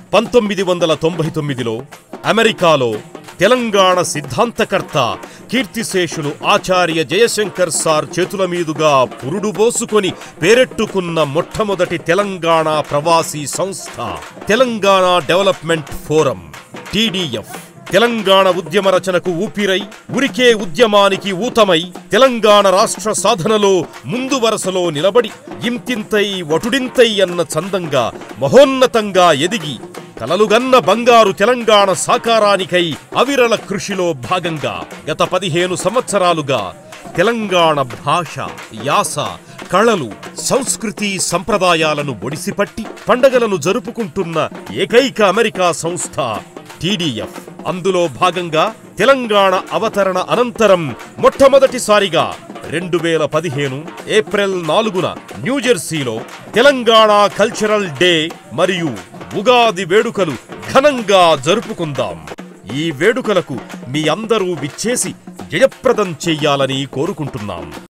పంతొమ్మిది వందల తొంభై తొమ్మిదిలో అమెరికాలో తెలంగాణ సిద్ధాంతకర్త కీర్తిశేషులు ఆచార్య జయశంకర్ సార్ చేతుల మీదుగా పురుడు పోసుకొని పేరెట్టుకున్న మొట్టమొదటి తెలంగాణ ప్రవాసీ సంస్థ Telangana development forum TDF Telangana ఉద్యమ రచనకు ఊపిరై ఉరికే ఉద్యమానికి ఊతమై తెలంగాణ రాష్ట్ర సాధనలో ముందు వరసలో నిలబడి ఇంతింతై వటుడింతై అన్న చందంగా మహోన్నతంగా ఎదిగి కలలుగన్న బంగారు తెలంగాణ సాకారానికై అవిరళ కృషిలో భాగంగా గత పదిహేను సంవత్సరాలుగా తెలంగాణ భాష యాస కళలు సంస్కృతి సంప్రదాయాలను ఒడిసిపట్టి పండగలను జరుపుకుంటున్న ఏకైక అమెరికా సంస్థ టీడీఎఫ్ అందులో భాగంగా తెలంగాణ అవతరణ అనంతరం మొట్టమొదటిసారిగా రెండు వేల పదిహేను ఏప్రిల్ నాలుగున న్యూజెర్సీలో తెలంగాణ కల్చరల్ డే మరియు ఉగాది వేడుకలు ఘనంగా జరుపుకుందాం ఈ వేడుకలకు మీ అందరూ విచ్చేసి జయప్రదం చెయ్యాలని కోరుకుంటున్నాం